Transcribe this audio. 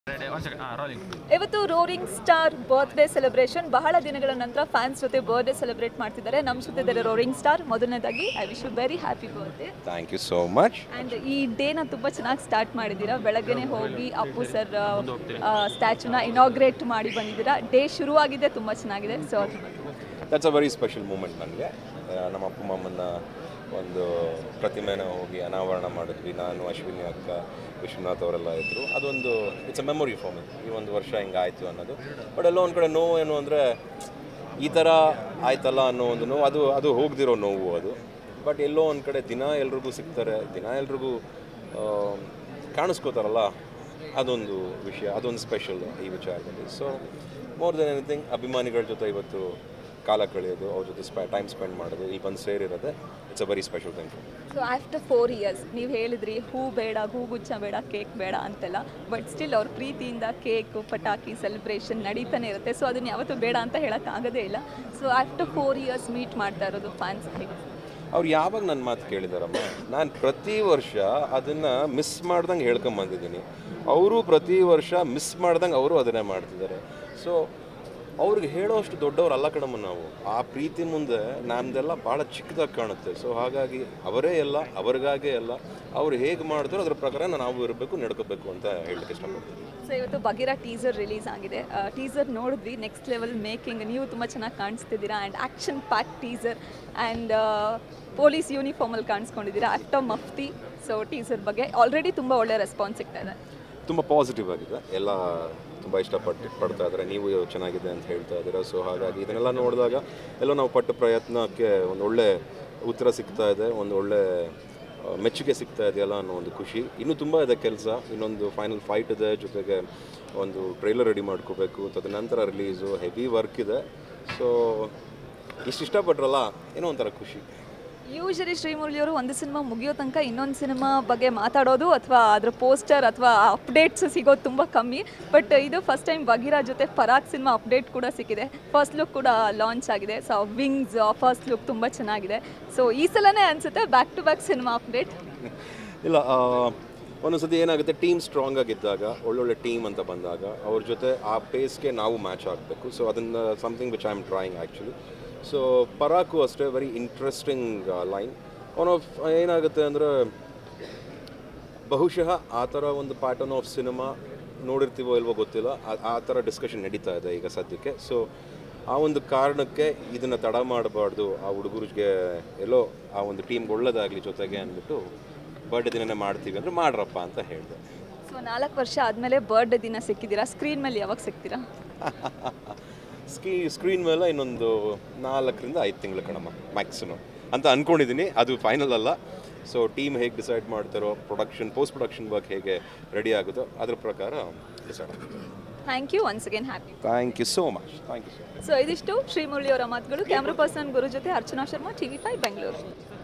ಇವತ್ತು roaring star birthday celebration ಬಹಳ ದಿನಗಳ ನಂತರ ಫ್ಯಾನ್ಸ್ ಜೊತೆ ಬರ್ತ್ಡೇ ಸೆಲೆಬ್ರೇಟ್ ಮಾಡ್ತಿದ್ದಾರೆ ನಮ್ಮ ಜೊತೆ ಇದ್ದಾರೆ ರೋರಿಂಗ್ ಸ್ಟಾರ್ ಮೊದಲನೇದಾಗಿ I wish you very happy birthday thank you so much and ಈ ಡೇನ ತುಂಬ ಚೆನ್ನಾಗಿ ಸ್ಟಾರ್ಟ್ ಮಾಡಿದ್ದೀರಾ ಬೆಳಗ್ಗೆನೆ ಹೋಗಿ ಅಪ್ಪು ಸರ್ ಸ್ಟ್ಯಾಚುನ ಇನಾಗ್ರೇಟ್ ಮಾಡಿ ಬಂದಿದ್ದೀರಾ ಡೇ ಶುರುವಾಗಿದೆ ತುಂಬ ಚೆನ್ನಾಗಿದೆ so that's a very special moment ನನಗೆ ನಮ್ಮ ಅಪ್ಪ ಅಮ್ಮನ ಒಂದು ಪ್ರತಿಮೆನ ಹೋಗಿ ಅನಾವರಣ ಮಾಡಿದ್ವಿ ನಾನು ಅಶ್ವಿನಿ ಅಕ್ಕ ವಿಶ್ವನಾಥ್ ಅವರೆಲ್ಲ ಇದ್ದರು ಅದೊಂದು it's a memory for me ಈ ಒಂದು ವರ್ಷ ಹಿಂಗಾಯಿತು ಅನ್ನೋದು ಬಟ್ ಎಲ್ಲೋ ಒಂದು ಕಡೆ ನೋವು ಏನು ಅಂದರೆ ಈ ಥರ ಆಯ್ತಲ್ಲ ಅನ್ನೋ ಒಂದು ನೋವು ಅದು ಅದು ಹೋಗದಿರೋ ನೋವು ಅದು ಬಟ್ ಎಲ್ಲೋ ಒಂದು ಕಡೆ ದಿನ ಎಲ್ರಿಗೂ ಸಿಗ್ತಾರೆ ದಿನ ಎಲ್ರಿಗೂ ಆ, ಕಾಣಿಸ್ಕೋತಾರಲ್ಲ ಅದೊಂದು ವಿಷಯ ಅದೊಂದು ಸ್ಪೆಷಲ್ ಈ ವಿಚಾರದಲ್ಲಿ ಸೊ ಮೋರ್ ದೆನ್ ಎನಿಥಿಂಗ್ ಅಭಿಮಾನಿಗಳ ಜೊತೆ ಇವತ್ತು ಕಾಲ ಕಳೆಯೋದು ಅವ್ರ ಜೊತೆ ಸ್ಪೆ ಟೈಮ್ ಸ್ಪೆಂಡ್ ಮಾಡೋದು ಈ ಬಂದು ಸೇರಿರೋದೆ it's a very special thing so after four years ನೀವು ಹೇಳಿದ್ರಿ ಹೂ ಬೇಡ ಹೂಗುಚ್ಛ ಬೇಡ ಕೇಕ್ ಬೇಡ ಅಂತೆಲ್ಲ ಬಟ್ ಸ್ಟಿಲ್ ಅವ್ರ ಪ್ರೀತಿಯಿಂದ ಕೇಕು ಪಟಾಕಿ ಸೆಲೆಬ್ರೇಷನ್ ನಡೀತಾನೆ ಇರುತ್ತೆ ಸೊ ಅದನ್ನ ಯಾವತ್ತೂ ಬೇಡ ಅಂತ ಹೇಳೋಕ್ಕಾಗೋದೇ ಇಲ್ಲ so after four years meet ಮಾಡ್ತಾ ಇರೋದು ಫ್ಯಾನ್ಸ್ ಹೇಗೆ ಅವ್ರು ಯಾವಾಗ ನನ್ನ ಮಾತು ಕೇಳಿದಾರಮ್ಮ ನಾನು ಪ್ರತಿ ವರ್ಷ ಅದನ್ನು ಮಿಸ್ ಮಾಡ್ದಂಗೆ ಹೇಳ್ಕೊಂಬಂದಿದ್ದೀನಿ ಅವರು ಪ್ರತಿ ವರ್ಷ ಮಿಸ್ ಮಾಡ್ದಂಗೆ ಅವರು ಅದನ್ನೇ ಮಾಡ್ತಿದ್ದಾರೆ ಸೊ ಅವ್ರಿಗೆ ಹೇಳೋಷ್ಟು ದೊಡ್ಡವ್ರು ಅಲ್ಲ ಕಣಮ್ಮ ನಾವು ಆ ಪ್ರೀತಿ ಮುಂದೆ ನಮ್ದೆಲ್ಲ ಭಾಳ ಚಿಕ್ಕದಾಗಿ ಕಾಣುತ್ತೆ ಸೊ ಹಾಗಾಗಿ ಅವರೇ ಎಲ್ಲ ಅವ್ರಿಗಾಗೇ ಎಲ್ಲ ಅವ್ರು ಹೇಗೆ ಮಾಡಿದ್ರು ಅದ್ರ ಪ್ರಕಾರ ನಾವು ಇರಬೇಕು ನಡ್ಕೋಬೇಕು ಅಂತ ಹೇಳಲಿಕ್ಕೆ ಇಷ್ಟಪಡ್ತೀನಿ ಸೊ ಇವತ್ತು ಬಗೀರಾ ಟೀಸರ್ ರಿಲೀಸ್ ಆಗಿದೆ ಟೀಸರ್ ನೋಡಿದ್ವಿ ನೆಕ್ಸ್ಟ್ ಲೆವೆಲ್ ಮೇಕಿಂಗ್ ನೀವು ತುಂಬ ಚೆನ್ನಾಗಿ ಕಾಣಿಸ್ತಿದ್ದೀರಾ and action pack teaser and police ಯೂನಿಫಾರ್ಮಲ್ಲಿ ಕಾಣಿಸ್ಕೊಂಡಿದ್ದೀರಾ ಆಫ್ಟರ್ ಮಫ್ತಿ ಸೊ ಟೀಸರ್ ಬಗ್ಗೆ ಆಲ್ರೆಡಿ ತುಂಬ ಒಳ್ಳೆ ರೆಸ್ಪಾನ್ಸ್ ಸಿಗ್ತಾ ಇದೆ ತುಂಬ ಪಾಸಿಟಿವ್ ಆಗಿದೆ ಎಲ್ಲ ತುಂಬ ಇಷ್ಟಪಟ್ಟು ಪಡ್ತಾ ಇದ್ದಾರೆ ನೀವು ಚೆನ್ನಾಗಿದೆ ಅಂತ ಹೇಳ್ತಾ ಇದ್ದೀರಾ ಸೊ ಹಾಗಾಗಿ ಇದನ್ನೆಲ್ಲ ನೋಡಿದಾಗ ಎಲ್ಲೋ ನಾವು ಪಟ್ಟ ಪ್ರಯತ್ನಕ್ಕೆ ಒಂದು ಒಳ್ಳೆ ಉತ್ತರ ಸಿಗ್ತಾ ಇದೆ ಒಂದು ಒಳ್ಳೆ ಆ, ಮೆಚ್ಚುಗೆ ಸಿಗ್ತಾ ಇದೆಯಲ್ಲ ಅನ್ನೋ ಒಂದು ಖುಷಿ ಇನ್ನೂ ತುಂಬ ಇದೆ ಕೆಲಸ ಇನ್ನೊಂದು ಫೈನಲ್ ಫೈಟ್ ಇದೆ ಜೊತೆಗೆ ಒಂದು ಟ್ರೈಲರ್ ರೆಡಿ ಮಾಡ್ಕೋಬೇಕು ತದನಂತರ ರಿಲೀಸು ಹೆವಿ ವರ್ಕ್ ಇದೆ ಸೊ ಇಷ್ಟು ಇಷ್ಟಪಟ್ರಲ್ಲ ಏನೋ ಒಂಥರ ಖುಷಿ ಯೂಶಲಿ ಶ್ರೀಮುರಳಿಯವರು ಒಂದು ಸಿನಿಮಾ ಮುಗಿಯೋ ತನಕ ಇನ್ನೊಂದು ಸಿನಿಮಾ ಬಗ್ಗೆ ಮಾತಾಡೋದು ಅಥವಾ ಅದ್ರ ಪೋಸ್ಟರ್ ಅಥವಾ ಅಪ್ಡೇಟ್ಸ್ ಸಿಗೋದು ತುಂಬ ಕಮ್ಮಿ ಬಟ್ ಇದು ಫಸ್ಟ್ ಟೈಮ್ ಬಗೀರಾ ಜೊತೆ ಪರಾಗ್ ಸಿನಿಮಾ ಅಪ್ಡೇಟ್ ಕೂಡ ಸಿಕ್ಕಿದೆ ಫಸ್ಟ್ ಲುಕ್ ಕೂಡ ಲಾಂಚ್ ಆಗಿದೆ ಸೊ ವಿಂಗ್ಸ್ ಫಸ್ಟ್ ಲುಕ್ ತುಂಬ ಚೆನ್ನಾಗಿದೆ ಸೊ ಈ ಸಲನೇ ಅನಿಸುತ್ತೆ back to back cinema update ಇಲ್ಲ ಆ, ಒಂದೊಂದ್ಸತಿ ಏನಾಗುತ್ತೆ ಟೀಮ್ ಸ್ಟ್ರಾಂಗ್ ಆಗಿದ್ದಾಗ ಒಳ್ಳೊಳ್ಳೆ ಟೀಮ್ ಅಂತ ಬಂದಾಗ ಅವ್ರ ಜೊತೆ ಆ ಪೇಸ್ಗೆ ನಾವು ಮ್ಯಾಚ್ ಆಗಬೇಕು ಸೊ ಅದನ್ನು something which I am trying actually so Paraku ಅಷ್ಟೇ very interesting line one of ಏನಾಗುತ್ತೆ ಅಂದರೆ ಬಹುಶಃ ಆ ಥರ ಒಂದು ಪ್ಯಾಟರ್ನ್ ಆಫ್ ಸಿನಿಮಾ ನೋಡಿರ್ತೀವೋ ಇಲ್ವೋ ಗೊತ್ತಿಲ್ಲ ಆ- ಆ ಥರ ಡಿಸ್ಕಷನ್ ನಡೀತಾ ಇದೆ ಈಗ ಸದ್ಯಕ್ಕೆ ಸೊ ಆ ಒಂದು ಕಾರಣಕ್ಕೆ ಇದನ್ನು ತಡ ಮಾಡಬಾರ್ದು ಆ ಹುಡುಗರಿಗೆ ಎಲ್ಲೋ ಆ ಒಂದು ಟೀಮ್ಗೆ ಒಳ್ಳೇದಾಗಲಿ ಜೊತೆಗೆ ಅಂದ್ಬಿಟ್ಟು ಬರ್ಡೇ ದಿನನೇ ಮಾಡ್ತೀವಿ ಅಂದರೆ ಮಾಡ್ರಪ್ಪ ಅಂತ ಹೇಳಿದೆ ಸೊ ನಾಲ್ಕು ವರ್ಷ ಆದಮೇಲೆ ಬರ್ಡೇ ದಿನ ಸಿಕ್ಕಿದ್ದೀರಾ ಸ್ಕ್ರೀನ್ ಮೇಲೆ ಯಾವಾಗ ಸಿಗ್ತೀರಾ ಸ್ಕ್ರೀ ಸ್ಕ್ರೀನ್ ಮೇಲೆ ಇನ್ನೊಂದು ನಾಲ್ಕರಿಂದ ಐದು ತಿಂಗಳು ಕಣಮ್ಮ ಮ್ಯಾಕ್ಸಿಮಮ್ ಅಂತ ಅಂದ್ಕೊಂಡಿದ್ದೀನಿ ಅದು ಫೈನಲ್ ಅಲ್ಲ ಸೊ ಟೀಮ್ ಹೇಗೆ ಡಿಸೈಡ್ ಮಾಡ್ತಾರೋ ಪ್ರೊಡಕ್ಷನ್ ಪೋಸ್ಟ್ ಪ್ರೊಡಕ್ಷನ್ ವರ್ಕ್ ಹೇಗೆ ರೆಡಿ ಆಗುತ್ತೋ ಅದ್ರ ಪ್ರಕಾರ ಡಿಸೈಡ್ ಆಗುತ್ತೆ thank you once again happy thank you so much thank you so much so ಇದಿಷ್ಟು ಶ್ರೀಮುರಳಿ ಅವರ ಮಾತುಗಳು ಕ್ಯಾಮ್ರಾ ಪರ್ಸನ್ ಗುರು ಜೊತೆ ಅರ್ಚನಾ ಶರ್ಮಾ ಟಿವಿ ಫೈವ್ ಬೆಂಗಳೂರು